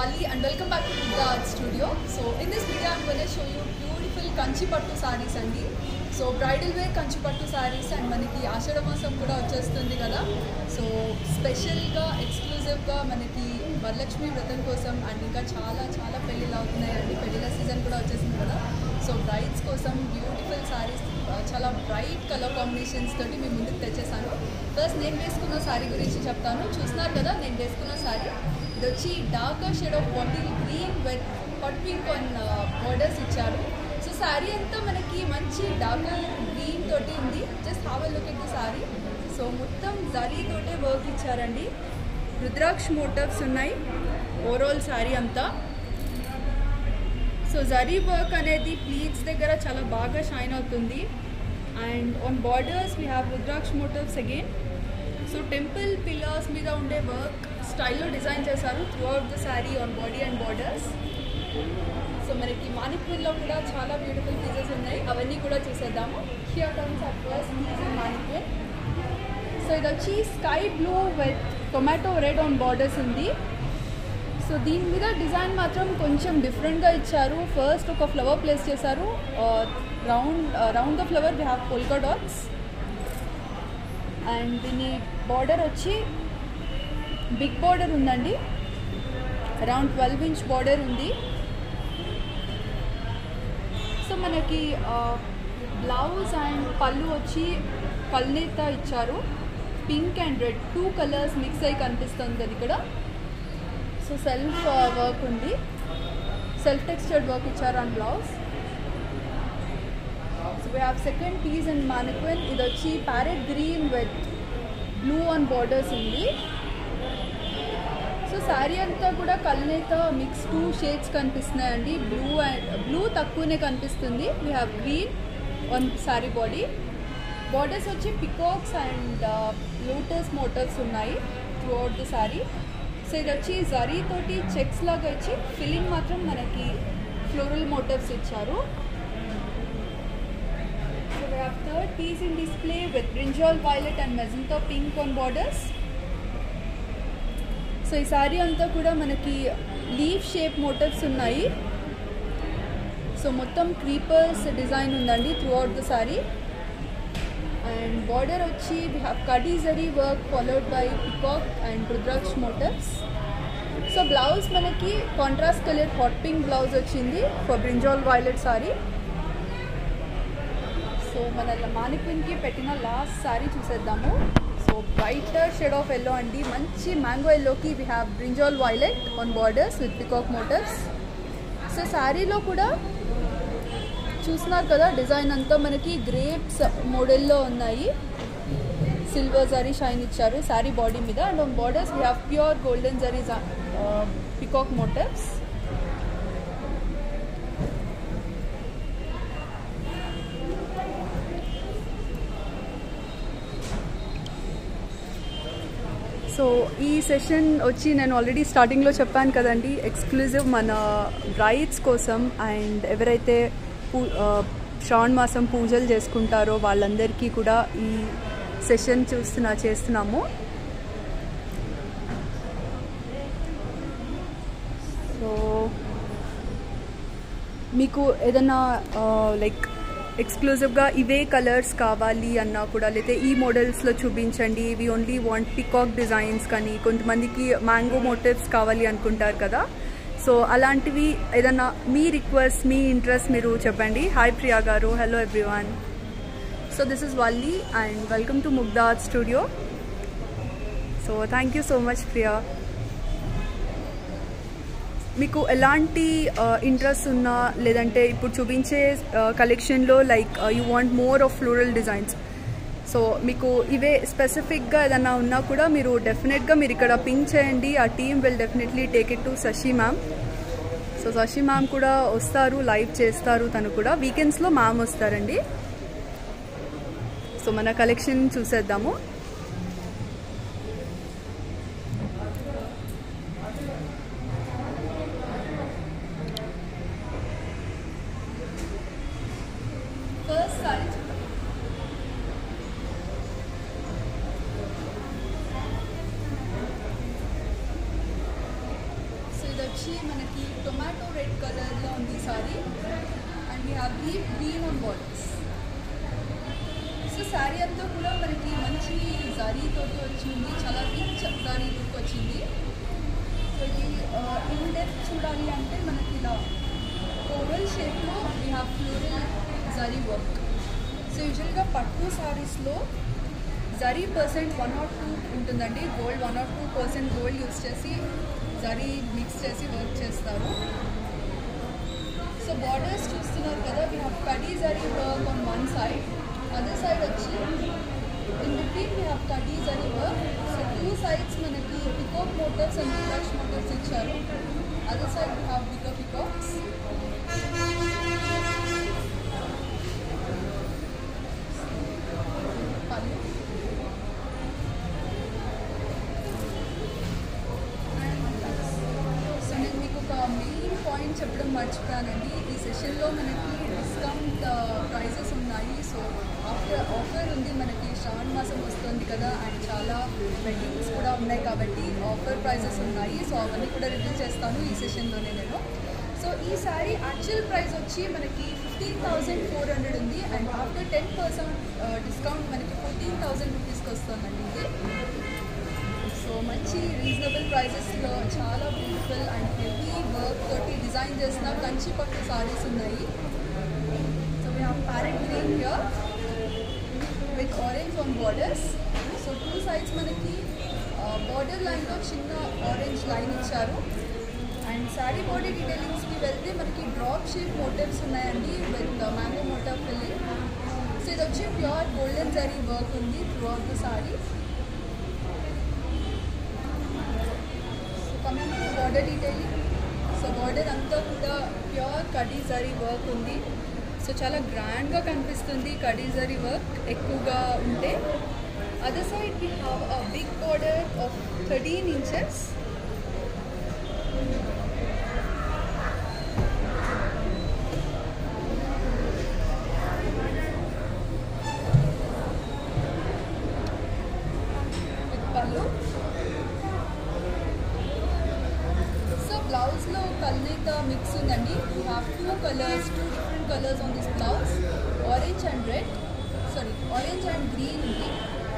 Vali and welcome back to Buddha Art Studio. So in this video I'm going to show you beautiful Kanchi పట్టు సారీస్ అండి so bridal wear Kanchi పట్టు saris and మనకి ఆషాఢ మాసం కూడా వచ్చేస్తుంది కదా సో స్పెషల్గా ఎక్స్క్లూజివ్గా మనకి వరలక్ష్మి వ్రతం కోసం అండ్ ఇంకా చాలా చాలా పెళ్ళిళ్ళు అవుతున్నాయండి పెళ్ళిళ్ళ సీజన్ కూడా వచ్చేసింది కదా సో బ్రైడ్స్ కోసం బ్యూటిఫుల్ సారీస్ చాలా బ్రైట్ కలర్ కాంబినేషన్స్ తోటి మీ ముందుకు తెచ్చేసాను ఫస్ట్ నేను వేసుకున్న సారీ గురించి చెప్తాను చూస్తున్నారు కదా నేను వేసుకున్న సారీ ఇది వచ్చి darker shade of bottle green with hot pink on borders ఇచ్చారు సో శారీ అంతా మనకి మంచి డార్కర్ గ్రీన్ తోటి ఉంది just have look at the sorry so మొత్తం జరీ తోటే వర్క్ ఇచ్చారండి రుద్రాక్ష మోటివ్స్ ఉన్నాయి ఓవరాల్ శారీ అంతా సో జరీ వర్క్ అనేది ప్లీట్స్ దగ్గర చాలా బాగా షైన్ అవుతుంది and on borders we have rudraksha motifs again so temple pillars మీద ఉండే వర్క్ స్టైల్లో డిజైన్ చేశారు through out the sari on body and borders so మనకి మాణిక్పూర్లో కూడా చాలా బ్యూటిఫుల్ పీసెస్ ఉన్నాయి అవన్నీ కూడా చూసేద్దాము here comes at first piece in Manikpur so ఇది వచ్చి sky blue with tomato red on borders ఉంది సో దీని మీద డిజైన్ మాత్రం కొంచెం డిఫరెంట్గా ఇచ్చారు ఫస్ట్ ఒక ఫ్లవర్ ప్లేస్ చేశారు round round the flower we have polka dots and దీని బార్డర్ వచ్చి బిగ్ బార్డర్ ఉందండి అరౌండ్ ట్వెల్వ్ ఇంచ్ బార్డర్ ఉంది సో మనకి బ్లౌజ్ అండ్ పళ్ళు వచ్చి కల్నేత ఇచ్చారు pink and red two colours mix అయి కనిపిస్తుంది కదా ఇక్కడ సో సెల్ఫ్ వర్క్ ఉంది సెల్ఫ్ టెక్స్చర్డ్ వర్క్ ఇచ్చారు and blouse so we have second piece and mannequin ఇది వచ్చి parrot green with blue on borders ఉంది సో శారీ అంతా కూడా కల్నేత మిక్స్ టూ షేడ్స్ కనిపిస్తున్నాయండి బ్లూ అండ్ బ్లూ తక్కువనే కనిపిస్తుంది we have green on sari body borders వచ్చి పికాక్స్ అండ్ లోటస్ మోటర్స్ ఉన్నాయి through out the sari so ఇది వచ్చి జరీ తోటి చెక్స్ లాగా ఇచ్చి ఫిల్లింగ్ మాత్రం మనకి ఫ్లోరల్ మోటివ్స్ ఇచ్చారు so we have third piece in display with brinjal violet and magenta pink on borders so ఈ శారీ అంతా కూడా మనకి లీఫ్ షేప్ మోటివ్స్ ఉన్నాయి సో మొత్తం క్రీపర్స్ డిజైన్ ఉందండి through out the sari and border వచ్చి we have khadi zari work followed by peacock and rudraksha motifs so blouse మనకి contrast colour hot pink blouse వచ్చింది for brinjal violet sari so మన మానిక్విన్కి పెట్టిన లాస్ట్ సారీ చూసేద్దాము so brighter shade of yellow అండి మంచి mango ఎల్లోకి we have brinjal violet on borders with peacock motifs so శారీలో కూడా చూస్తున్నారు కదా డిజైన్ అంతా మనకి గ్రేప్స్ మోడల్లో ఉన్నాయి సిల్వర్ జరీ షైన్ ఇచ్చారు శారీ బాడీ మీద and on borders we have pure golden zari peacock motifs so ఈ సెషన్ వచ్చి నేను ఆల్రెడీ స్టార్టింగ్లో చెప్పాను కదండి ఎక్స్క్లూజివ్ మన బ్రైడ్స్ కోసం అండ్ ఎవరైతే పూ శ్రావణ మాసం పూజలు చేసుకుంటారో వాళ్ళందరికీ కూడా ఈ సెషన్ చూస్తున్నా చేస్తున్నాము సో మీకు ఏదైనా లైక్ ఎక్స్క్లూజివ్గా ఇవే కలర్స్ కావాలి అన్నా కూడా లేకపోతే ఈ మోడల్స్లో చూపించండి ఇవి ఓన్లీ వాంట్ పికాక్ డిజైన్స్ కానీ కొంతమందికి మ్యాంగో మోటివ్స్ కావాలి అనుకుంటారు కదా సో అలాంటివి ఏదన్నా మీ రిక్వెస్ట్ మీ ఇంట్రెస్ట్ మీరు చెప్పండి hi Priya garu hello everyone so this is Valli and welcome to Mugdha art studio so thank you so much Priya మీకు ఎలాంటి ఇంట్రెస్ట్ ఉన్నా లేదంటే ఇప్పుడు చూపించే కలెక్షన్లో like you want more of floral designs so మీకు ఇవే స్పెసిఫిక్గా ఏదన్నా ఉన్నా కూడా మీరు డెఫినెట్గా మీరు ఇక్కడ పింక్ చేయండి ఆ team will definitely take it to Shashi ma'am so Shashi ma'am కూడా వస్తారు లైవ్ చేస్తారు తను కూడా వీకెండ్స్లో మ్యామ్ వస్తారండి సో మన కలెక్షన్ చూసేద్దాము ఫస్ట్ సారీ వచ్చి మనకి టొమాటో రెడ్ కలర్లో ఉంది sari and we have deep green on borders so sari అంతా కూడా మనకి మంచి జరీ తోటి వచ్చింది చాలా రిచ్ జరీ లుక్ వచ్చింది సో ఇది ఇన్ డెప్త్ చూడాలి అంటే మనకి ఇలా ఓవల్ షేప్లో we have floral zari work so యూజువల్గా పట్టు సారీస్లో zari percent one naught two ఉంటుందండి gold one naught two percent gold use చేసి జరీ మిక్స్ చేసి వర్క్ చేస్తారు సో బార్డర్స్ చూస్తున్నారు కదా we have khadi zari work on one side other side వచ్చి in between we have khadi zari work so two sides మనకి peacock motors and flush motors ఇచ్చారు other side we have bigger peacocks పళ్ళు సో నేను మీకు ఒక మెయిన్ పాయింట్ చెప్పడం మర్చిపోయానండి ఈ సెషన్లో మనకి డిస్కౌంట్ ప్రైజెస్ ఉన్నాయి సో ఆఫర్ ఆఫర్ ఉంది మనకి శ్రావణ మాసం వస్తుంది కదా అండ్ చాలా వెడ్డింగ్స్ కూడా ఉన్నాయి కాబట్టి ఆఫర్ ప్రైజెస్ ఉన్నాయి సో అవన్నీ కూడా రివ్యూ చేస్తాను ఈ సెషన్లోనే నేను సో ఈ సారీ యాక్చువల్ ప్రైస్ వచ్చి మనకి ఫిఫ్టీన్ థౌసండ్ ఫోర్ హండ్రెడ్ ఉంది and after ten percent discount మనకి ఫోర్టీన్ థౌసండ్ రూపీస్కి వస్తుందండి ఇది సో మంచి రీజనబుల్ ప్రైజెస్లో చాలా బ్యూటిఫుల్ అండ్ హెవీ వర్క్ తోటి డిజైన్ చేసిన కంచి పట్టు సారీస్ ఉన్నాయి so we have parrot green here with orange on borders so two sides మనకి బార్డర్ లైన్లో చిన్న ఆరెంజ్ లైన్ ఇచ్చారు అండ్ శారీ బాడీ డీటెయిలింగ్స్కి వెళ్తే మనకి డ్రాప్ షేప్ మోటివ్స్ ఉన్నాయండి with mango motif filling so ఇది వచ్చి ప్యూర్ గోల్డెన్ జరీ వర్క్ ఉంది through out the sari so coming to border detailing so border అంతా కూడా ప్యూర్ కడీ జరీ వర్క్ ఉంది సో చాలా గ్రాండ్గా కనిపిస్తుంది కడీ జరీ వర్క్ ఎక్కువగా ఉంటే other side we have a big border of thirteen inches with pallu so బ్లౌజ్లో కల్నేత మిక్స్ ఉందండి we have two colours two different colours on this blouse orange and red sorry orange and green ఉంది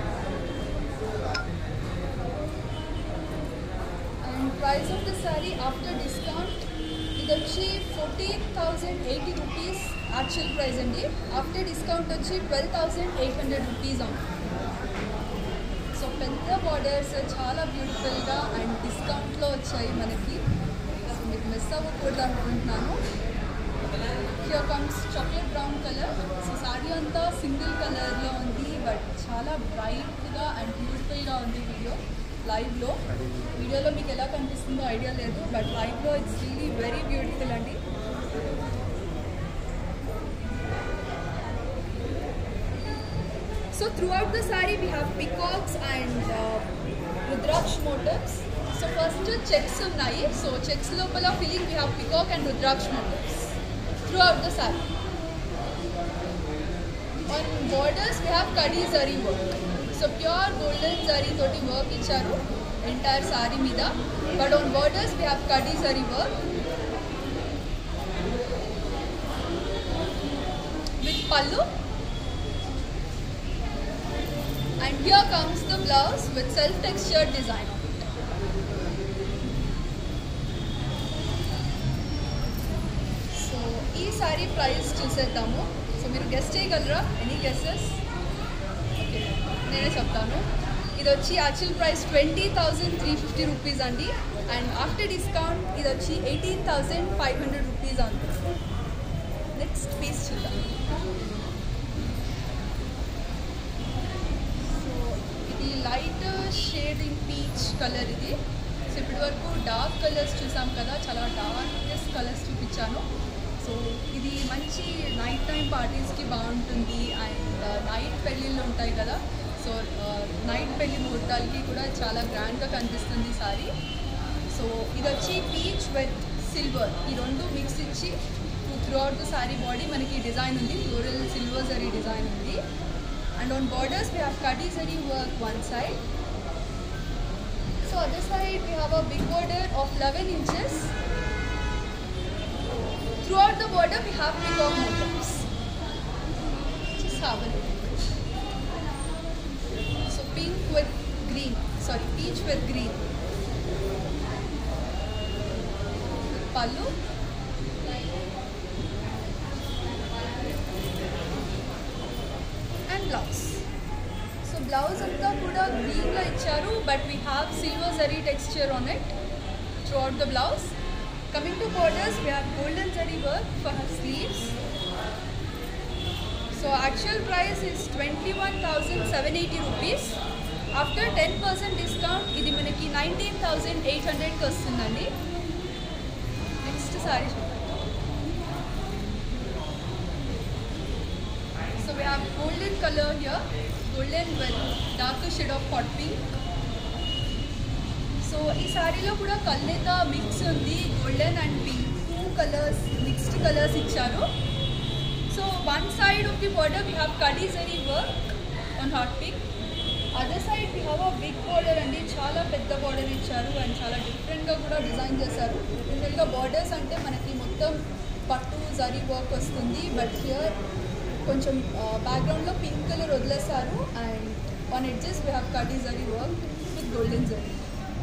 and price of the sari after discount ఇది వచ్చి fourteen thousand eighty rupees actual price అండి after discount వచ్చి twelve thousand eight hundred rupees అవును so పెద్ద borders చాలా బ్యూటిఫుల్గా and డిస్కౌంట్లో వచ్చాయి మనకి సో మీరు మిస్ అవ్వకూడదు అనుకుంటున్నాను here comes chocolate brown colour so sari అంతా సింగిల్ కలర్లో ఉంది బట్ చాలా బ్రైట్గా అండ్ బ్యూటిఫుల్గా ఉంది వీడియో లైవ్లో వీడియోలో మీకు ఎలా కనిపిస్తుందో ఐడియా లేదు బట్ లైవ్లో ఇట్స్ రియలీ వెరీ బ్యూటిఫుల్ అండి So throughout the saree we have peacocks and uh, Rudraksh motifs. So first checks ఉన్నాయి సో చెక్స్ లోపల filling we have peacock and Rudraksh motifs throughout the saree. On borders we have kadi zari work. So pure golden zari తోటి work ఇచ్చారు entire sari మీద but on borders we have khadi zari work with pallu and here comes the blouse with self textured design on it. So ఈ sari price చూసేద్దాము so మీరు guess చేయగలరా any guesses okay నేనే చెప్తాను ఇది వచ్చి actual price twenty thousand three fifty rupees అండి and after discount ఇది వచ్చి eighteen thousand five hundred rupees అండి నెక్స్ట్ పీస్ చూద్దాం సో ఇది light shade in peach colour ఇది సో ఇప్పటి వరకు డార్క్ కలర్స్ చూసాం కదా చాలా డార్కెస్ట్ కలర్స్ చూపించాను సో ఇది మంచి నైట్ టైం పార్టీస్కి బాగుంటుంది అండ్ నైట్ పెళ్ళిళ్ళు ఉంటాయి కదా సో నైట్ పెళ్లి ముహూర్తాలకి కూడా చాలా గ్రాండ్గా కనిపిస్తుంది సారీ సో ఇది వచ్చి పీచ్ విత్ సిల్వర్ ఈ రెండు మిక్స్ ఇచ్చి through out the sari body మనకి డిజైన్ ఉంది ఫ్లోరల్ సిల్వర్ జరీ డిజైన్ ఉంది and on borders we have khadi zari work one side so other side we have a big border of 11 inches Throughout the border, we have peacock motifs. Just have a look. So pink with green, sorry, peach with green. Pallu. And blouse. So blouse అంతా కూడా గ్రీన్లో ఇచ్చారు but we have silver zari texture on it through out the blouse coming to borders we have golden zari work for her sleeves so actual price is twenty one thousand seven eighty rupees after ten percent discount ఇది మనకి nineteen thousand eight హండ్రెడ్కి వస్తుందండి next sari so we have golden colour here golden with dark shade of hot pink so ఈ శారీలో కూడా కల్నేత mix ఉంది golden and pink two colours mixed colours ఇచ్చారు so one side of the border we have khadi zari work on hot pink other side we have a big border అండి చాలా పెద్ద border ఇచ్చారు అండ్ చాలా డిఫరెంట్గా కూడా డిజైన్ చేశారు యూజువల్గా బార్డర్స్ అంటే మనకి మొత్తం పట్టు జరీ వర్క్ వస్తుంది బట్ హియర్ కొంచెం బ్యాక్గ్రౌండ్లో పింక్ కలర్ వదిలేశారు and one edges we have khadi zari work with golden zari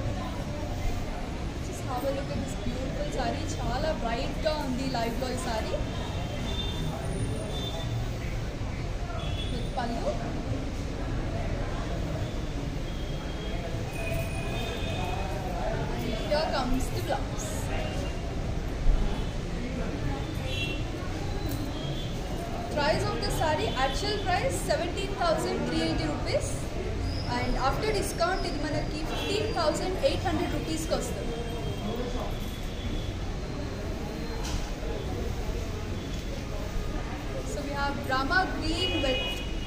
have a look this beautiful sari చాలా బ్రైట్గా ఉంది లైవ్లో ఈ sari with pallu Here comes the blouse. Price of the sari, actual price 17,380 rupees and after discount ఇది మనకి 15,800 రూపీస్కి వస్తుంది So we have Brahma green with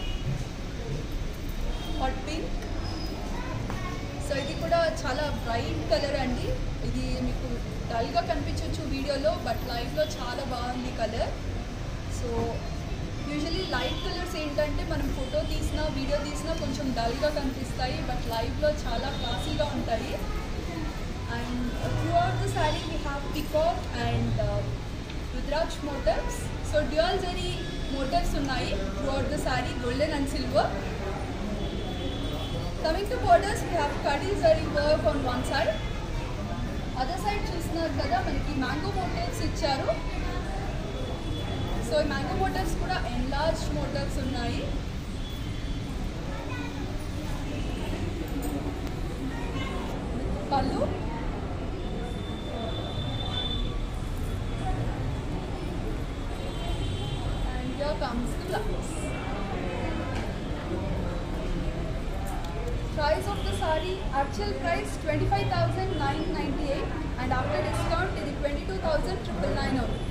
hot pink so ఇది కూడా చాలా బ్రైట్ కలర్ అండి ఇది మీకు డల్గా కనిపించవచ్చు వీడియోలో బట్ లైవ్లో చాలా బాగుంది colour so usually light colours ఏంటంటే మనం ఫోటో తీసినా వీడియో తీసినా కొంచెం డల్గా కనిపిస్తాయి బట్ లైవ్లో చాలా క్లాసీగా ఉంటాయి and through out the sari we have peacock and rudraksha motifs so dual zari motifs ఉన్నాయి through out the sari golden and silver coming to borders we have khadi zari work on one side other side చూస్తున్నారు కదా మనకి మ్యాంగో మోటివ్స్ ఇచ్చారు so ఈ mango motifs కూడా enlarge motifs ఉన్నాయి pallu and here comes the blouse. Price of the sari, actual price 25,998 and after discount ఇది 22,999 అవుతుంది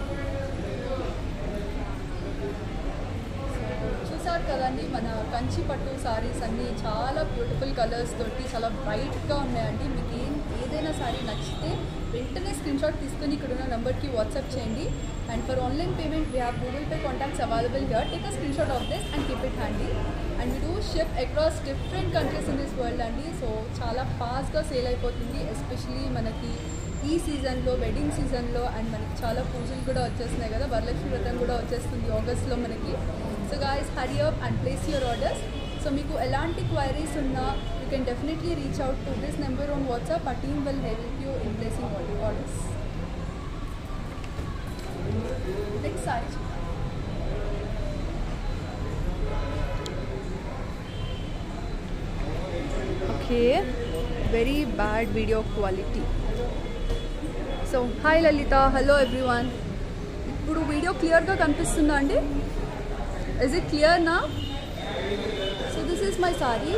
చూసారు కదండి మన కంచి పట్టు సారీస్ అన్నీ చాలా బ్యూటిఫుల్ కలర్స్ తోటి చాలా బ్రైట్గా ఉన్నాయండి మీకు ఏం ఏదైనా సారీ నచ్చితే వెంటనే స్క్రీన్ షాట్ తీసుకొని ఇక్కడ ఉన్న నెంబర్కి వాట్సాప్ చేయండి and for online payment we have Google Pay contacts available here take a screenshot of this and keep it handy and we do ship across different countries in this world అండి so చాలా ఫాస్ట్గా sale అయిపోతుంది especially మనకి ఈ సీజన్లో wedding సీజన్లో and మనకి చాలా పూజలు కూడా వచ్చేస్తున్నాయి కదా వరలక్ష్మి వ్రతం కూడా వచ్చేస్తుంది ఆగస్ట్లో మనకి so guys hurry up and place your orders so మీకు ఎలాంటి క్వైరీస్ ఉన్నా you can definitely reach out to this number on WhatsApp ఆ team will help you in placing orders next sari okay very bad video quality so hi Lalitha hello everyone ఇప్పుడు video క్లియర్గా కనిపిస్తుందా అండి is it clear నా so this is my sari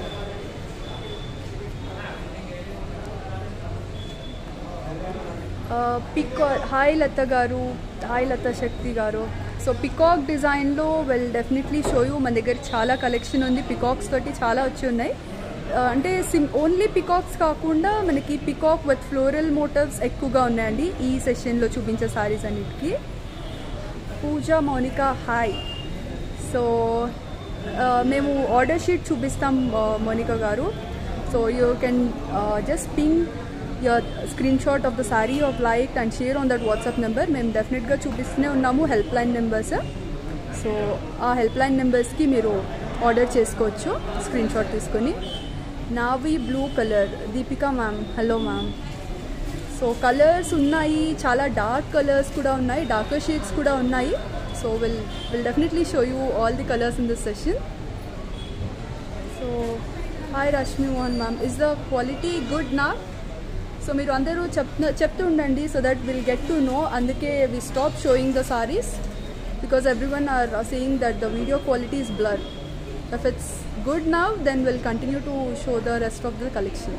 పికా hi Latha గారు hi Latha Shakti గారు so peacock డిజైన్లో వెల్ డెఫినెట్లీ షో యూ మన దగ్గర చాలా కలెక్షన్ ఉంది పికాక్స్ తోటి చాలా వచ్చి ఉన్నాయి ఆ, అంటే సిమ్ ఓన్లీ పికాక్స్ కాకుండా మనకి పికాక్ విత్ ఫ్లోరల్ మోటివ్స్ ఎక్కువగా ఉన్నాయండి ఈ సెషన్లో చూపించే సారీస్ అన్నిటికీ పూజ మౌనిక హాయ్ సో ఆ, మేము ఆర్డర్ షీట్ చూపిస్తాం ఆ, మౌనిక గారు so you can just ping your screenshot of the sari of like and share on that WhatsApp number మేము డెఫినెట్గా చూపిస్తూనే ఉన్నాము హెల్ప్ లైన్ నెంబర్స్ సో ఆ హెల్ప్ లైన్ నెంబర్స్కి మీరు ఆర్డర్ చేసుకోవచ్చు స్క్రీన్ షాట్ తీసుకొని navy blue colour Deepika ma'am hello ma'am so colours ఉన్నాయి చాలా డార్క్ కలర్స్ కూడా ఉన్నాయి డార్కర్ షేడ్స్ కూడా ఉన్నాయి so will will definitely show you all the colours in this session so hi Rashmi Mohan ma'am is the quality good నా so మీరు అందరూ చెప్తు చెప్తూ ఉండండి so that will get to know అందుకే we stop showing the saris because everyone are saying that the video quality is blur if it's good now then we'll continue to show the rest of the collection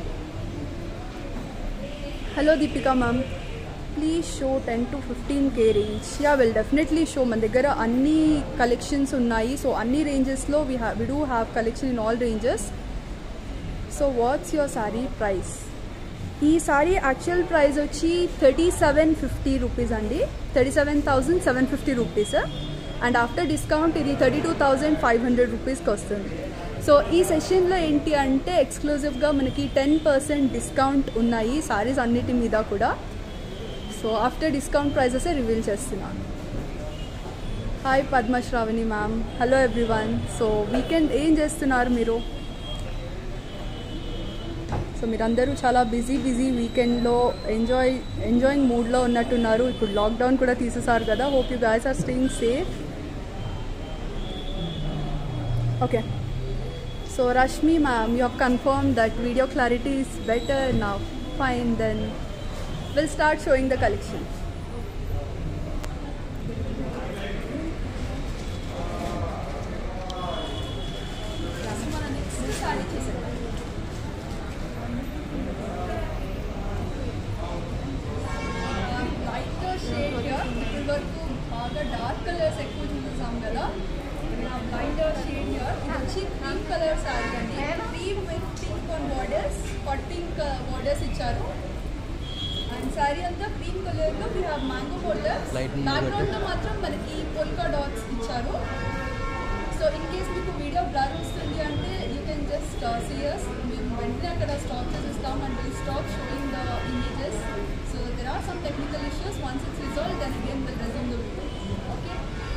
hello deepika ma'am please show ten to fifteen K range yeah will definitely show మన దగ్గర అన్ని collections ఉన్నాయి so అన్ని రేంజెస్లో we have we do have collection in all ranges so what's your sari price ఈ sari actual price వచ్చి thirty seven fifty rupees అండి thirty seven thousand seven fifty rupees and after discount ఇది thirty two thousand five hundred రూపీస్కి వస్తుంది so ఈ సెషన్లో ఏంటి అంటే ఎక్స్క్లూజివ్గా మనకి టెన్ పర్సెంట్ డిస్కౌంట్ ఉన్నాయి సారీస్ అన్నిటి మీద కూడా so after discount prices reveal చేస్తున్నాను hi Padma Sravani ma'am hello everyone so weekend ఏం చేస్తున్నారు మీరు సో మీరందరూ చాలా బిజీ బిజీ వీకెండ్లో ఎంజాయ్ ఎంజాయింగ్ మూడ్లో ఉన్నట్టున్నారు ఇప్పుడు లాక్డౌన్ కూడా తీసేసారు కదా hope you guys are staying safe okay so Rashmi ma'am you have confirm that video clarity is better నా fine then will start showing the collection మన నెక్స్ట్ సారీ చేసేద్దాం లైట్ షేడ్ ఇప్పటి వరకు బాగా డార్క్ కలర్స్ ఎక్కువ చూపిస్తాం కదా లైట్ షేడ్ హియర్ ఇది వచ్చి క్రీమ్ కలర్ శారీ అండి cream with pink on borders hot pink borders ఇచ్చారు అండ్ శారీ అంతా క్రీమ్ కలర్లో we have mango borders Light ముందు బ్యాక్గ్రౌండ్లో మాత్రం మనకి పోల్కా డాట్స్ ఇచ్చారు సో ఇన్ కేస్ మీకు వీడియో బ్లర్ వస్తుంది అంటే యూ కెన్ జస్ట్ సీయర్స్ మేము వెంటనే అక్కడ స్టాప్ చేసేస్తాం and will stop showing the images so there are some technical issues once it's resolve then again will resume the video okay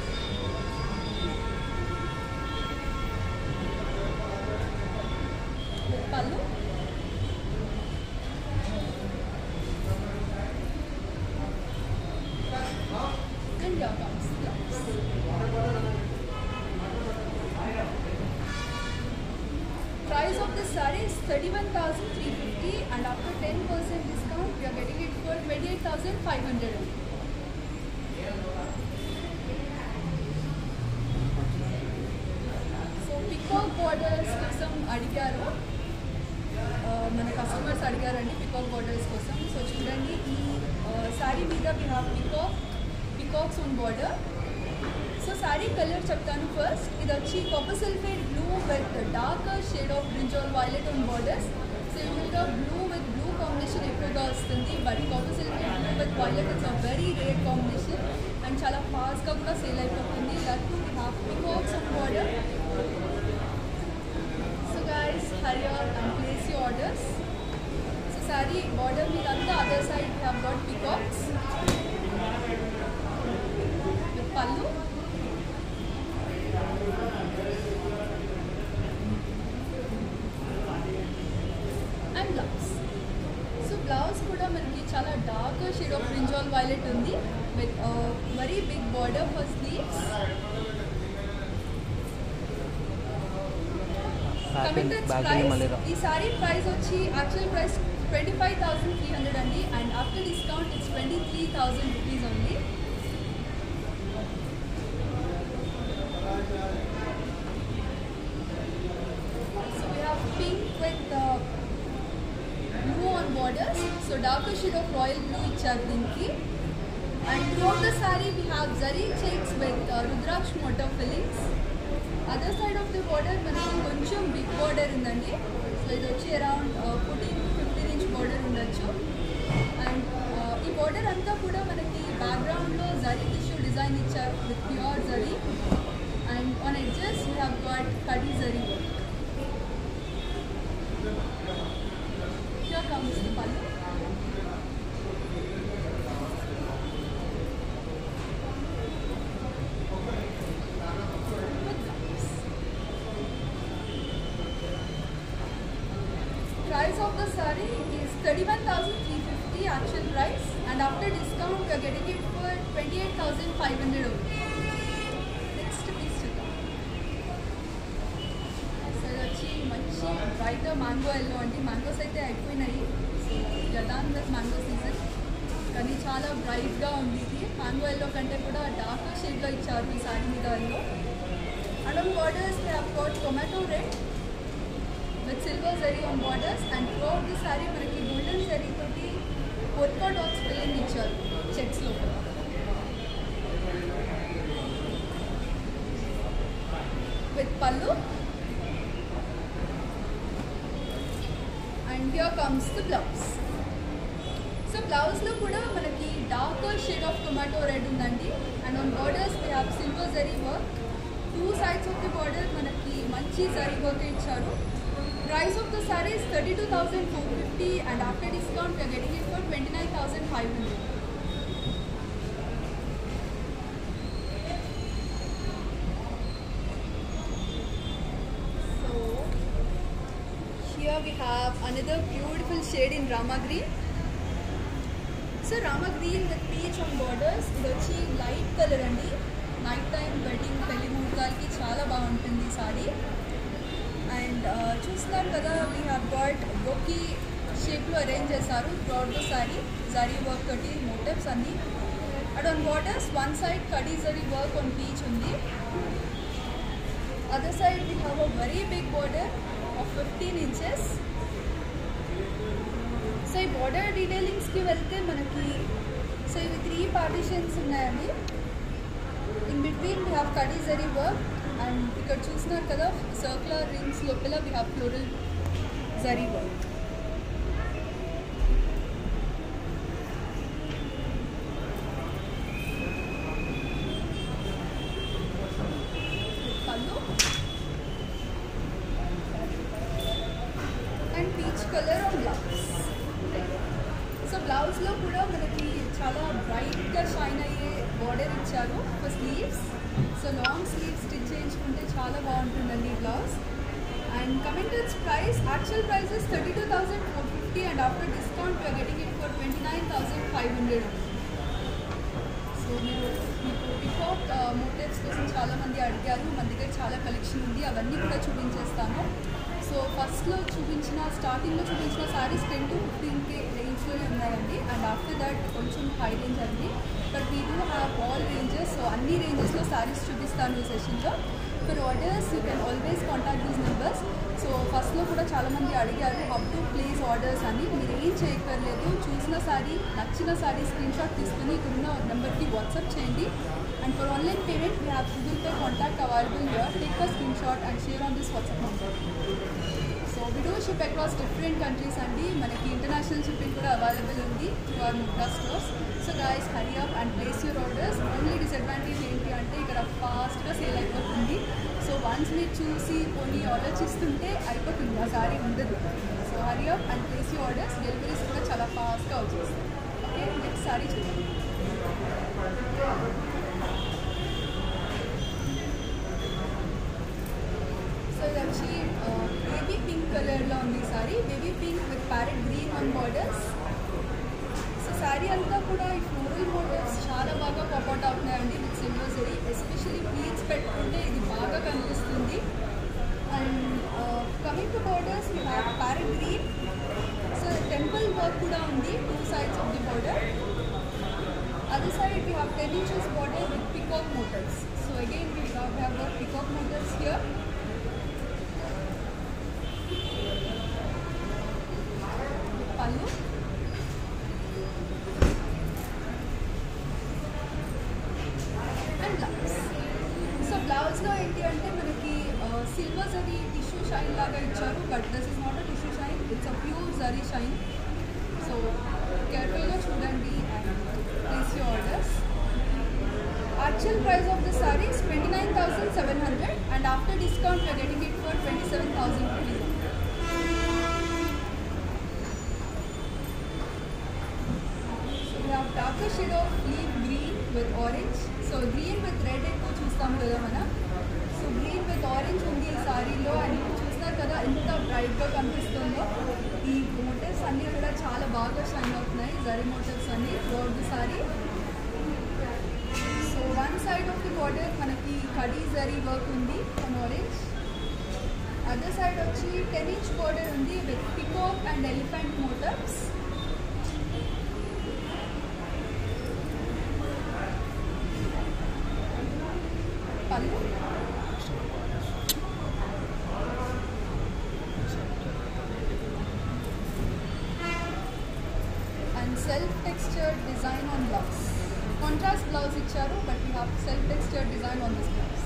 pallu and here comes blouse. Price of this saree is 31,350 and after 10% discount we are getting it for 28,500 only. So peacock borders కోసం అడిగారు ఆ, మన customers అడిగారండి peacock borders కోసం so చూడండి ఈ శారీ మీద we have peacock peacocks on border so sari colour చెప్తాను ఫస్ట్ ఇది వచ్చి copper sulphate blue with dark shade of brinjal violet on borders so యూజువల్గా బ్లూ విత్ బ్లూ కాంబినేషన్ ఎక్కువగా వస్తుంది but copper sulphate blue with violet it's a very rare combination and చాలా ఫాస్ట్గా కూడా sale అయిపోతుంది that to have peacocks on border so guys hurry on and place you orders so sari border మీద అంతా other side have got peacocks with pallu and blouse so blouse కూడా మనకి చాలా dark shade of brinjal violet ఉంది with very big border for sleeves coming to back వెళ్ళి మళ్ళీ రా price ఈ సారీ ప్రైస్ వచ్చి actual price twenty five thousand three hundred అండి and after discount it's twenty three thousand rupees only so we have pink with blue on borders so dark shade of royal blue ఇచ్చారు దీనికి and through the sorry we have zari checks with rudraksha motif fillings other side of the border మనకి కొంచెం big border ఉందండి so ఇది వచ్చి around fourteen fifteen inch border ఉండొచ్చు and ఈ border అంతా కూడా మనకి బ్యాక్గ్రౌండ్లో జరీ టిష్యూ డిజైన్ ఇచ్చారు with pure zari and on edges we have got kadi zari work here comes the pallu price of the saree is 31,350 actual price and after discount we are getting it for 28,500 only. Next piece చూద్దాం so ఇది వచ్చి మంచి bright mango yellow అండి mangoes అయితే అయిపోయినాయి so గదాన్ that mango season కానీ చాలా బ్రైట్గా ఉంది ఇది మ్యాంగో ఎల్లో కంటే కూడా డార్క్ షేడ్లో ఇచ్చారు ఈ సారీ మీద yellow and on borders they have got tomato red with silver zari on borders and through out the saree మనకి గోల్డెన్ జరీ తోటి పొల్కా డాట్స్ ఫిల్లింగ్ ఇచ్చారు చెక్స్లో కూడా with pallu and here comes the blouse so బ్లౌజ్లో కూడా మనకి dark shade of tomato red ఉందండి and on borders we have silver zari work two sides of the border మనకి మంచి జరీ వర్క్ ఇచ్చారు price of the sarees thirty two thousand four fifty and after discount we are getting it for twenty nine thousand five hundred So here we have another beautiful shade in Rama green. So Rama green with peach on borders ఇది వచ్చి light colour అండి night time wedding పెళ్లి ముహూర్తాలకి చాలా బాగుంటుంది sorry and చూస్తున్నారు కదా we have got బొకీ షేప్లో అరేంజ్ చేశారు throughout the saree zari work తోటి మోటివ్స్ అన్ని and on borders one side kadi zari work on peach ఉంది other side we have a very big border of fifteen inches so ఈ బార్డర్ డీటెయిలింగ్స్కి వెళ్తే మనకి సో ఇవి త్రీ పార్టిషన్స్ ఉన్నాయండి in between we have khadi zari work and ఇక్కడ చూస్తున్నారు కదా సర్క్యులర్ రింగ్స్ లోపల we have floral zari work pallu and peach colour on blouse so బ్లౌజ్లో కూడా మనకి చాలా బ్రైట్గా షైన్ అయ్యే బార్డర్ ఇచ్చారు for sleeves so long sleeves stitch చేయించుకుంటే చాలా బాగుంటుందండి ఈ blouse and coming to its price actual price is thirty two thousand four fifty and after discount you're getting it for twenty nine thousand five hundred so మీరు మీకు peacock motifs కోసం చాలామంది అడిగారు మన దగ్గర చాలా కలెక్షన్ ఉంది అవన్నీ కూడా చూపించేస్తాను సో ఫస్ట్లో చూపించిన స్టార్టింగ్లో చూపించిన sarees ten to fifteen K రేంజ్లోనే ఉన్నాయండి అండ్ ఆఫ్టర్ దట్ కొంచెం హై రేంజ్ అండి but we do have all ranges so అన్ని రేంజెస్లో సారీస్ చూపిస్తాను ఈ సెషన్లో for orders you can always contact these numbers so ఫస్ట్లో కూడా చాలామంది అడిగారు అప్ టు ప్లేస్ ఆర్డర్స్ అని మీరు ఏం చేయక్కర్లేదు చూసిన సారీ నచ్చిన సారీ స్క్రీన్ షాట్ తీసుకుని ఇక్కడున్న నెంబర్కి వాట్సాప్ చేయండి and for online payment we have Google Pay contact available here take a screenshot and share on this WhatsApp number so we do ship across different countries అండి మనకి international shipping కూడా available ఉంది your Mugga stores so guys hurry up and place your orders only disadvantage ఏంటి అంటే ఇక్కడ ఫాస్ట్గా sale అయిపోతుంది so once మీరు చూసి కొన్ని ఆలోచిస్తుంటే అయిపోతుంది ఆ సారీ ఉండదు so hurry up and place your orders deliveries కూడా చాలా ఫాస్ట్గా వచ్చేస్తాయి ఓకే నెక్స్ట్ సారీ చూద్దాం సో ఇది వచ్చి బేబీ పింక్ కలర్లో ఉంది saree baby pink with parrot green on borders so sari అంతా కూడా ఈ ఫ్లోరల్ మోటివ్స్ చాలా బాగా పాపౌట్ అవుతున్నాయండి with silver zari especially pleats పెట్టుకుంటే ఇది బాగా కనిపిస్తుంది and coming to borders we have parrot green so temple work కూడా ఉంది two sides of the border other side we have ten inches border with peacock motifs so again we have have got peacock motifs here pallu and blouse so బ్లౌజ్లో ఏంటి అంటే మనకి silver zari tissue shine లాగా ఇచ్చారు but this is not a tissue shine it's a pure zari shine so కేర్ఫుల్గా చూడండి and place you orders actual price of the sorry is twenty nine thousand seven hundred and after discount you're getting it for twenty seven thousand rupees we have darker shade of leaf green with orange. So green with red ఎక్కువ చూస్తాం కదా మనం so green with orange ఉంది ఈ సారీలో and ఇప్పుడు చూస్తున్నారు కదా ఎంత బ్రైట్గా కనిపిస్తుందో ఈ బాగా షైన్ అవుతున్నాయి జరీ మోటివ్స్ అన్ని throughout the sorry so one side of the border మనకి కడీ జరీ వర్క్ ఉంది ఆన్ ఆరెంజ్ అదర్ సైడ్ వచ్చి టెన్ ఇంచ్ బార్డర్ ఉంది with peacock and elephant motifs pallu and self textured design on blouse contrast blouse ఇచ్చారు but you have self textured design on this blouse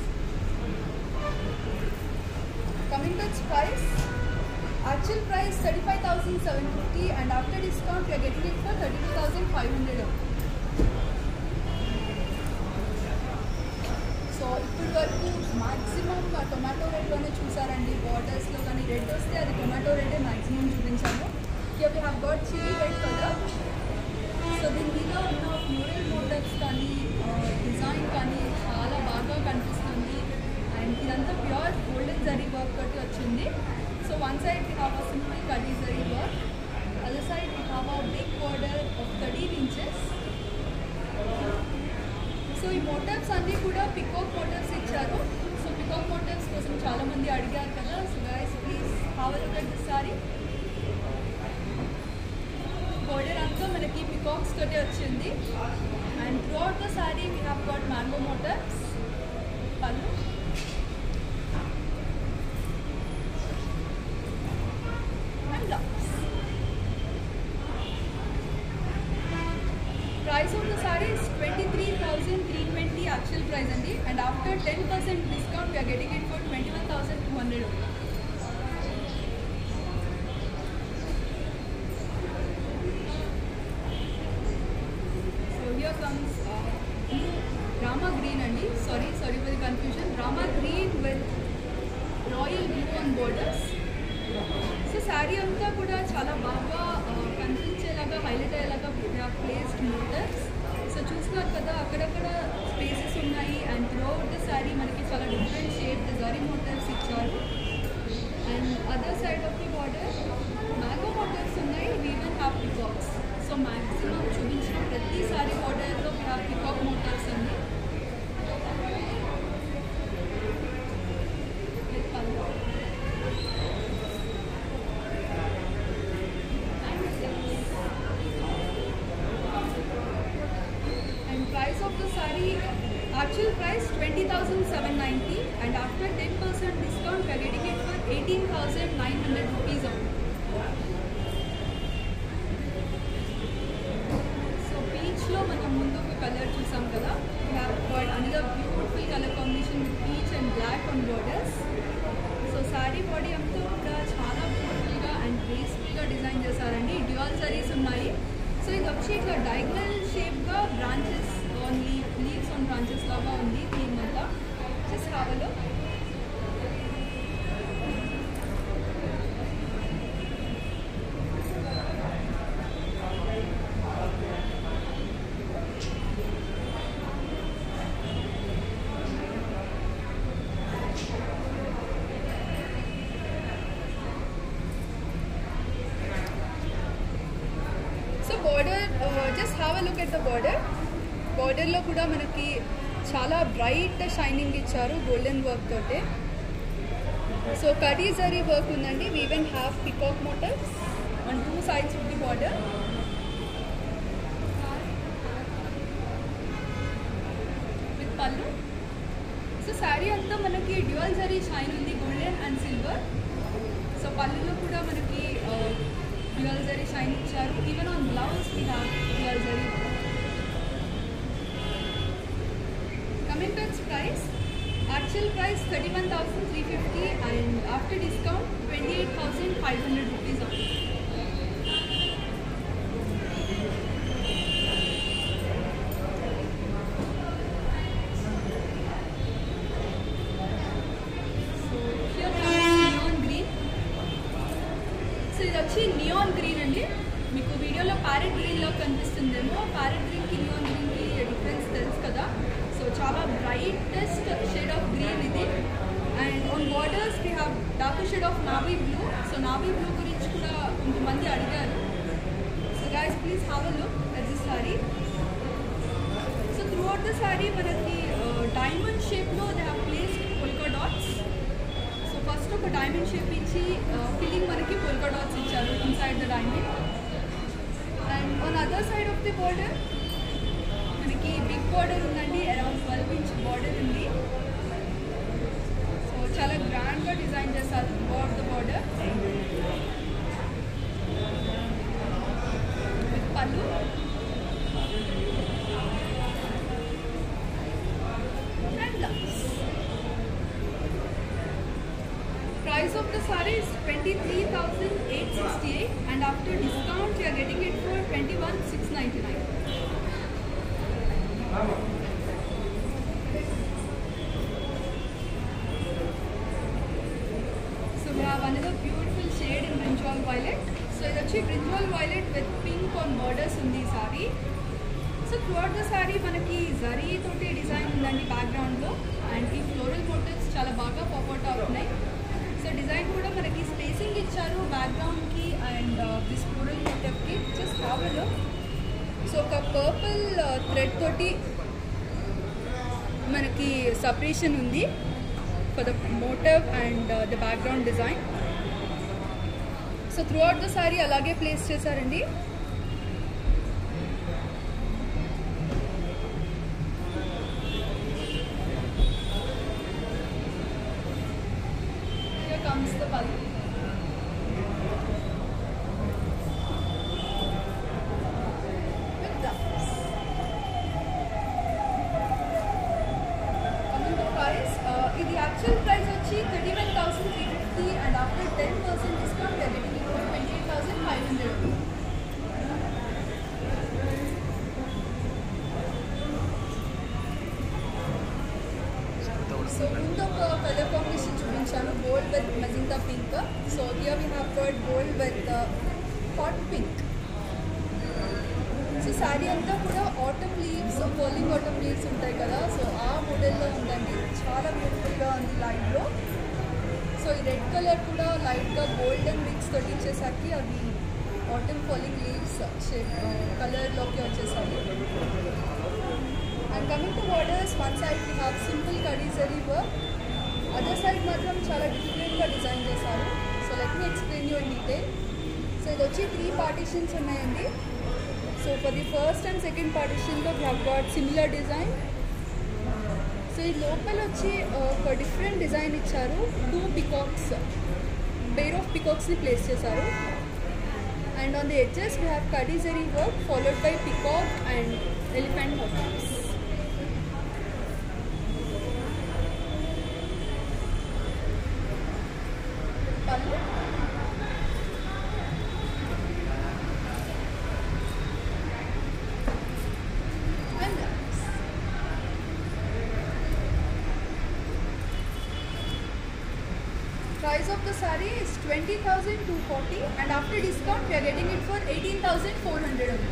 coming to its price actual price thirty five thousand seven fifty and after discount you're getting it for thirty two thousand five hundred so ఇప్పటి వరకు maximum tomato రెడ్లోనే చూసారండి బార్డర్స్లో కానీ red వస్తే అది tomato రెడ్డే maximum చూపించాము ఇక we have got chilli red colour so దీని మీద ఉన్న ఫ్లోరల్ మోడల్స్ కానీ డిజైన్ కానీ చాలా బాగా కనిపిస్తుంది అండ్ ఇదంతా ప్యూర్ గోల్డెన్ జరీ వర్క్ తోటి వచ్చింది so one side we have a simple kadi zari work other side we have a big border of thirteen inches so ఈ మోటివ్స్ అన్నీ కూడా పికాక్ మోటివ్స్ ఇచ్చారు సో పికాక్ మోటివ్స్ కోసం చాలా మంది అడిగారు కదా so guys please have look at this saree border అంతా మనకి పికాక్స్ తోటి వచ్చింది and through out the sorry we have got mango motifs pallu and blouse price of the sorry is twenty three thousand three twenty actual price అండి and after ten percent discount we are getting it for twenty one thousand two hundred so here comes Rama green అండి sorry sorry for the confusion Rama green with royal blue on borders so sari అంతా కూడా చాలా బాగా ఆ, కనిపించేలాగా highlight అయ్యేలాగా placed motifs so చూస్తున్నారు కదా అక్కడక్కడ స్పేసెస్ ఉన్నాయి and through out the sari మనకి చాలా డిఫరెంట్ షేప్ జరీ మోటర్స్ ఇచ్చారు and other side of the border mango motifs ఉన్నాయి we even have peacocks so maximum చూపించిన ప్రతి సారీ బార్డర్లో వీ హ్యావ్ పికాక్ మోటర్స్ ఉంది With పళ్ళు. and price of the saree actual price 20790 and after 10% discount we are getting it for 18900 rupees only so బీచ్లో మనం ముందు ఒక కలర్ చూసాం కదా we have got another beautiful colour combination with peach and black on borders so saree body అంతా కూడా చాలా బ్యూటిఫుల్గా అండ్ గ్రేస్ఫుల్గా డిజైన్ చేశారండి డ్యూయల్ సారీస్ ఉన్నాయి సో ఇది వచ్చి ఇట్లా డయాగ్నల్ షేప్గా branches on leave leaves on branches లాగా ఉంది థీమ్ అంతా జస్ట్ కావాలో so border just have a look at the border బార్డర్లో కూడా మనకి చాలా బ్రైట్ షైనింగ్ ఇచ్చారు గోల్డెన్ వర్క్ తోటే సో కడీ జరీ వర్క్ ఉందండి we even have peacock motifs on two sides of the border with pallu so sari అంతా మనకి డ్యూయల్ జరీ షైన్ ఉంది గోల్డెన్ అండ్ సిల్వర్ సో పళ్ళులో కూడా మనకి డ్యూయల్ జరీ షైన్ ఇచ్చారు even on blouse we have dual zari coming to its price actual price thirty one thousand three fifty and after discount twenty eight thousand five hundred rupees అవుతుంది so here neon green so ఇది వచ్చి neon green అండి మీకు వీడియోలో parrot గ్రీన్లో కనిపిస్తుందేమో parrot గ్రీన్కి neon గ్రీన్కి డిఫరెన్స్ తెలుసు కదా సో చాలా బ్రైటెస్ట్ షేడ్ ఆఫ్ గ్రీన్ ఇది and on borders we have dark shade of navy blue so navy blue గురించి కూడా కొంతమంది అడిగారు so guys please have a look at this saree. So throughout the saree మనకి diamond షేప్లో they have placed polka dots so first ఒక diamond shape ఇచ్చి filling మనకి polka dots ఇచ్చారు inside the diamond and on other side of the border మనకి big border ఉందండి around twelve inch border ఉంది so చాలా గ్రాండ్గా డిజైన్ చేస్తారు throughout the border with pallu and blouse. Price of the saree is 23,868 and after discount we are getting it for 21,699. So we have another beautiful shade in brinjal violet. So ఇది వచ్చి brinjal violet with pink on borders ఉంది ఈ sorry so throughout the saree మనకి జరీ తోటి design ఉందండి బ్యాక్గ్రౌండ్లో and ఈ floral motifs చాలా బాగా పాపౌట్ అవుతున్నాయి సో డిజైన్ కూడా మనకి స్పేసింగ్ ఇచ్చారు బ్యాక్గ్రౌండ్కి అండ్ దిస్ ఫ్లోరల్ మోటివ్కి జస్ట్ హావెలో సో ఒక పర్పుల్ థ్రెడ్ తోటి మనకి సపరేషన్ ఉంది for the motif and the background design so through out the saree అలాగే ప్లేస్ చేశారండి Here comes the pallu. With blouse. Coming to price, uh, ఇది యాక్చువల్ ప్రైస్ వచ్చి thirty one thousand three fifty and after ten percent discount we are getting it twenty eight thousand five hundred so ముందు ఒక colour combination చూపించాను gold with magenta pink so here we have gold gold with hot pink so sari అంతా కూడా autumn leaves falling autumn leaves ఉంటాయి కదా so ఆ మోడల్లో ఉందండి చాలా బ్యూటిఫుల్గా ఉంది లైట్లో సో ఈ రెడ్ కలర్ కూడా లైట్గా గోల్డెన్ మిక్స్ తోటి ఇచ్చేసరికి అవి ఆటమ్ పోలింగ్ లీవ్స్ షేప్ కలర్లోకి వచ్చేసాయి and coming to borders one side we have simple kadi zari work other side మాత్రం చాలా డిఫరెంట్గా డిజైన్ చేశారు so let me explain you in detail so ఇది వచ్చి త్రీ పార్టీషన్స్ ఉన్నాయండి so for the first and second పార్టీషన్లో we have got similar design so ఈ లోపల వచ్చి ఒక డిఫరెంట్ డిజైన్ ఇచ్చారు టూ పికాక్స్ బెయిర్ ఆఫ్ పికాక్స్ని ప్లేస్ చేశారు and on the edges we have khadi zari work followed by peacock and elephant motifs pallu and blouse. Price of the saree is 20,240 and after discount we are getting it for 18,400 only.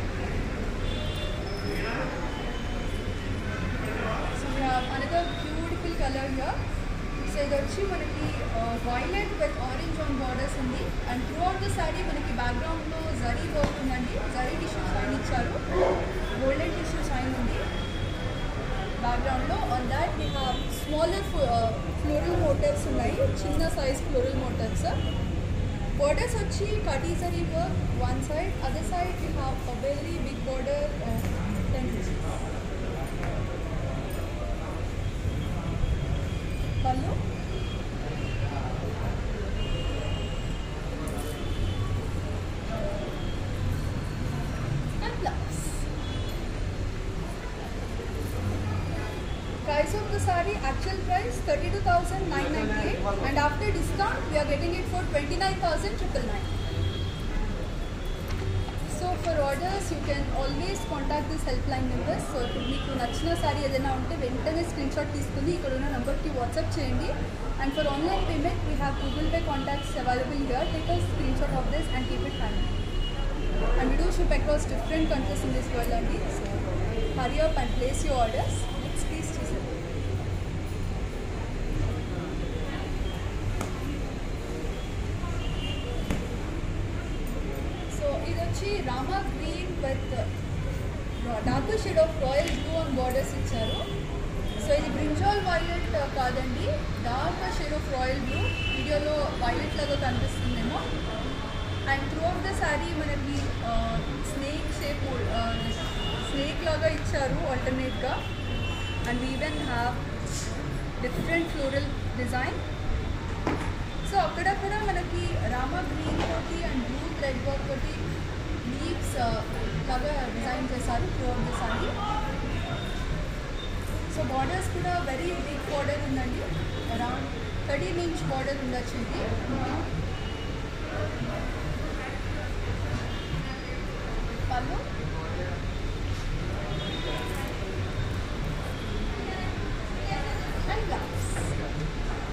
So we have another beautiful color here. So ఇది వచ్చి మనకి violet with orange on borders ఉంది and through out the sari మనకి బ్యాక్గ్రౌండ్లో zari work ఉందండి zari tissue shine ఇచ్చారు golden tissue shine ఉంది బ్యాక్గ్రౌండ్లో on that we have smaller floral motifs ఉన్నాయి చిన్న సైజ్ ఫ్లోరల్ మోటివ్స్ బోర్డర్స్ వచ్చి కటీజరీ work one side other side we have a very big border ten inches pallu and blouse. Price of the saree, actual price 32,998 and after discount we are getting it for 29,999. So for orders you can always contact this help line numbers so ఇప్పుడు మీకు నచ్చిన sorry ఏదైనా ఉంటే వెంటనే screen shot తీసుకుని ఇక్కడ ఉన్న నెంబర్కి వాట్సాప్ చేయండి and for online payment we have Google Pay contacts available here take a screenshot of this and keep it hand and we do ship across different countries in this world అండి so hurry up and place your orders next please choose it. So ఇది వచ్చి వచ్చి Rama green with dark shade of royal blue and borders ఇచ్చారు so ఇది brinjal violet కాదండి dark shade of royal blue వీడియోలో violet లాగా కనిపిస్తుందేమో and through of the sari మనకి స్నేక్ షేప్ స్నేక్ లాగా ఇచ్చారు ఆల్టర్నేట్గా and we even have different floral design so అక్కడక్కడ మనకి రామా గ్రీన్ తోటి అండ్ బ్లూ థ్రెడ్ వర్క్ తోటి లీవ్స్ లాగా డిజైన్ చేశారు through of the sari so borders కూడా వెరీ బిగ్ బార్డర్ ఉందండి అరౌండ్ థర్టీన్ ఇంచ్ బార్డర్ ఉండొచ్చు ఇది పళ్ళు and blouse.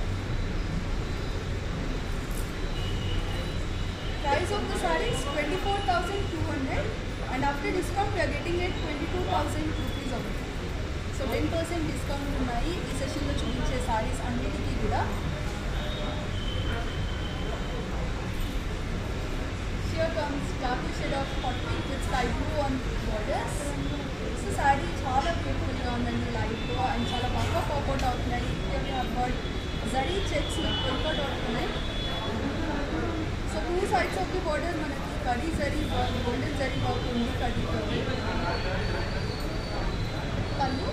Price of the saree is 24,200 and after discount we are getting it 22,000 rupees only. So ten percent discount ఉన్నాయి ఈ సెషన్లో చూపించే సారీస్ అన్నిటికీ కూడా here comes dark shade of hot pink with sky blue on borders so sari చాలా బ్యూటిఫుల్గా ఉందండి లైట్గా అండ్ చాలా బాగా పాపౌట్ అవుతున్నాయి ఇక్కడ అబౌట్ జరీ చెక్స్ వర్కౌట్ అవుతున్నాయి so two sides of the border మనకి kadi zari work golden zari work ఉంది కడీతో pallu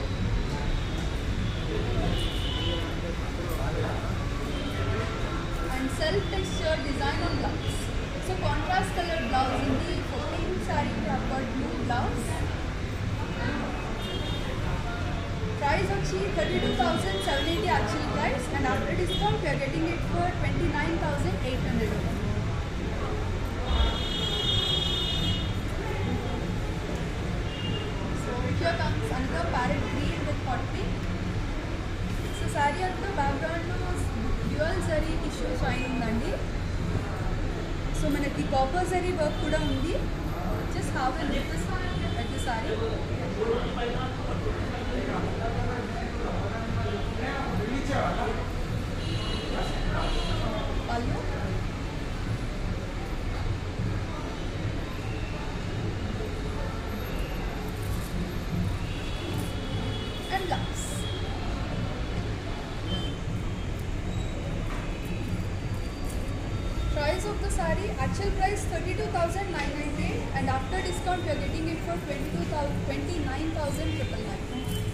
and self texture design on blouse so contrast colour blouse ఉంది fourteen sari about blue blouse price వచ్చి thirty two thousand seven eighty actual price and after discount we are getting it for twenty nine thousand eight hundred so here comes another parrot green with hot pink. So sari అంతా బ్యాక్గ్రౌండ్లో dual zari tissue shine ఉందండి so మనకి copper zari work కూడా ఉంది just have a look at the sari pallu and blouse. Price of the saree, actual price 32,998 and after discount we are getting it for 22,000 29,999.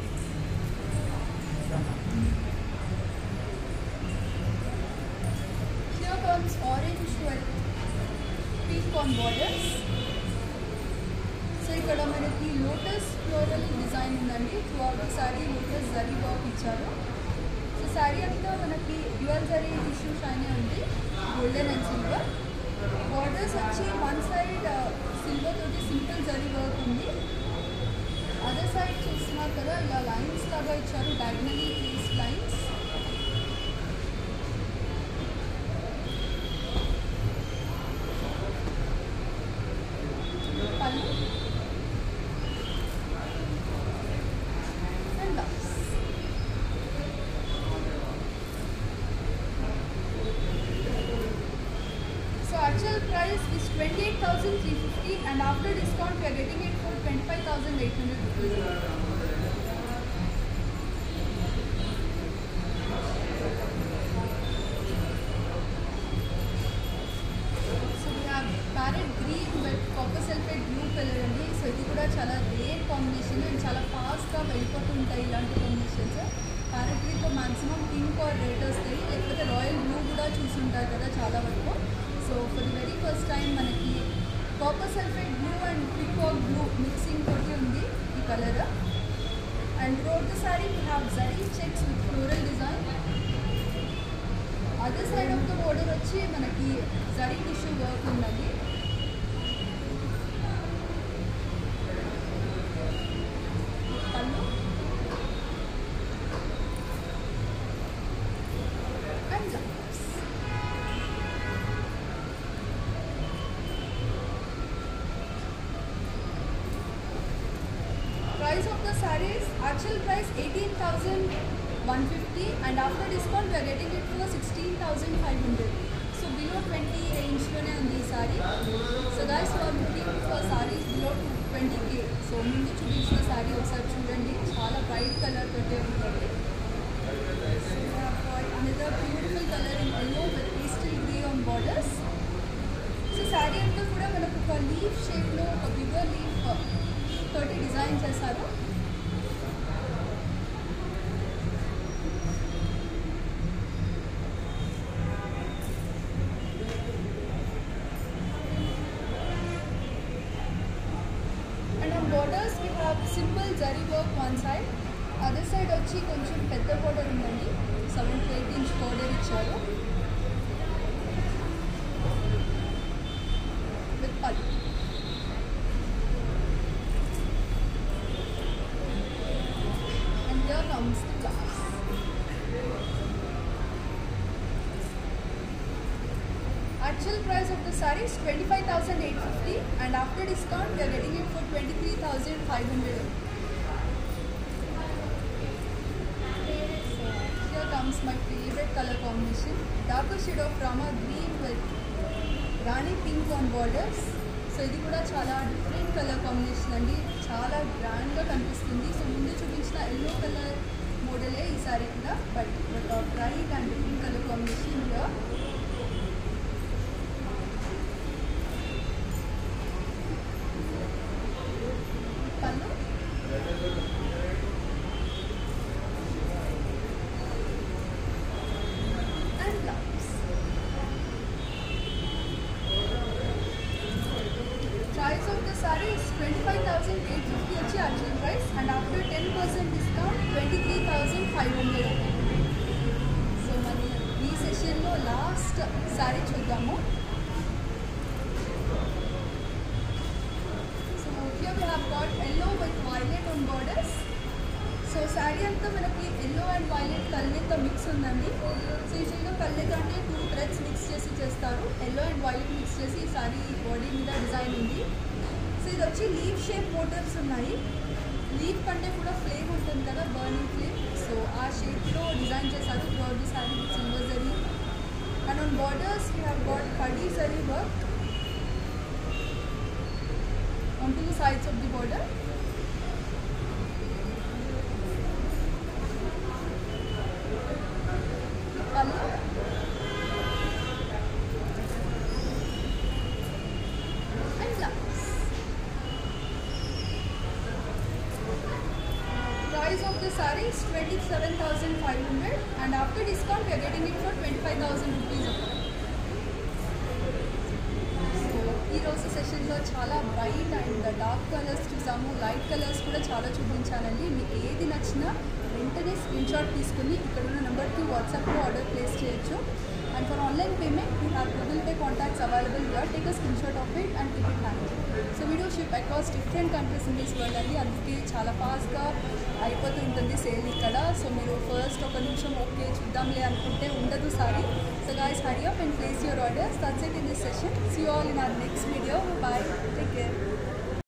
Here comes orange with pink on borders. So ఇక్కడ మనకి lotus floral design ఉందండి throughout sari lotus zari work ఇచ్చారు so sari అంతా మనకి dual zari tissue shine ఉంది golden and silver borders వచ్చి one side silver తోటి simple zari work ఉంది అదర్ సైడ్ చూస్తున్నారు కదా ఇలా లైన్స్ లాగా ఇచ్చారు diagonally place lines pallu and blouse. So actual price is 28,350 and after discount we are getting it for 25,800 rupees. So we have parrot green with copper sulphate blue colour అండి so ఇది కూడా చాలా rare combination and చాలా ఫాస్ట్గా వెళ్ళిపోతుంటాయి ఇలాంటి combinations parrot గ్రీన్తో maximum pink or red వస్తాయి లేకపోతే రాయల్ బ్లూ కూడా చూసుంటారు కదా చాలా వరకు so for the very first time మనకి copper sulphate blue and peacock blue mixing తోటి ఉంది ఈ colour and road the sorry we have zari checks with floral design other side of the border వచ్చి మనకి జరీ టిష్యూ వర్క్ ఉందండి pallu and blouse price of the sarees actual price 18150 and after discount we are getting it for 16500 so below 20 range లోనే ఉంది ఈ sorry so guys twenty K so ముందు చూపించిన శారీ ఒకసారి చూడండి చాలా బ్రైట్ కలర్ తోటే ఉంటుంది another beautiful colour in yellow with pastel grey on borders so sari అంతా కూడా మనకు ఒక లీఫ్ షేప్లో ఒక బిగ్గర్ లీఫ్ తోటి డిజైన్ చేశారు and on borders we have simple zari work one side other side వచ్చి కొంచెం పెద్ద బోర్డర్ ఉందండి seven to eight inch border ఇచ్చారు with pallu and here comes the class Actual price of the saree is 25,850 and after discount we are getting it for 23,500. So here comes my favorite color combination. Darker shade of Rama green with Rani pink on borders. So ఇది కూడా చాలా different colour combination అండి చాలా గ్రాండ్గా కనిపిస్తుంది so ముందు చూపించిన yellow colour మోడలే ఈ సారీ కూడా but bright and different colour combination here pallu and blouse price of the sorry is twenty five thousand eight fifty వచ్చి actual price and after ten percent discount twenty three thousand five hundred so మరి ఈ సెషన్లో last sari చూద్దాము so here we have got yellow with violet on borders so sari అంతా మనకి yellow and violet కల్నేత mix ఉందండి so యూజువల్గా కల్నేత అంటే టూ థ్రెడ్స్ మిక్స్ చేసి చేస్తారు ఎల్లో అండ్ వైలెట్ మిక్స్ చేసి ఈ శారీ బాడీ మీద డిజైన్ ఉంది సో ఇది వచ్చి లీఫ్ షేప్ మోటివ్స్ ఉన్నాయి లీఫ్ కంటే కూడా ఫ్లేమ్ ఉంటుంది కదా బర్నింగ్ ఫ్లేమ్ సో ఆ షేప్లో డిజైన్ చేశారు throughout the sari with silver zari and on borders we have got kadi zari work on two sides of the border. Pallu. And blouse. Price of the saree is 27,500 and after discount we are getting it for 25,000 rupees only. So ఈరోజు సెషన్లో చాలా bright and dark colours చూసాము light colours కూడా చాలా చూపించానండి మీకు ఏది నచ్చినా వెంటనే స్క్రీన్ షాట్ తీసుకుని ఇక్కడ ఉన్న నెంబర్కి వాట్సాప్లో ఆర్డర్ ప్లేస్ చేయొచ్చు and for online payment we have Google Pay contacts available here take a screenshot of it and keep it hand so we do ship across different countries in this world అండి అందుకే చాలా ఫాస్ట్గా అయిపోతూ ఉంటుంది sale ఇక్కడ so మీరు first ఒక నిమిషం ఓకే చూద్దాంలే అనుకుంటే ఉండదు sari so guys hurry up and place your orders that's it in this session see you all in our next video bye take care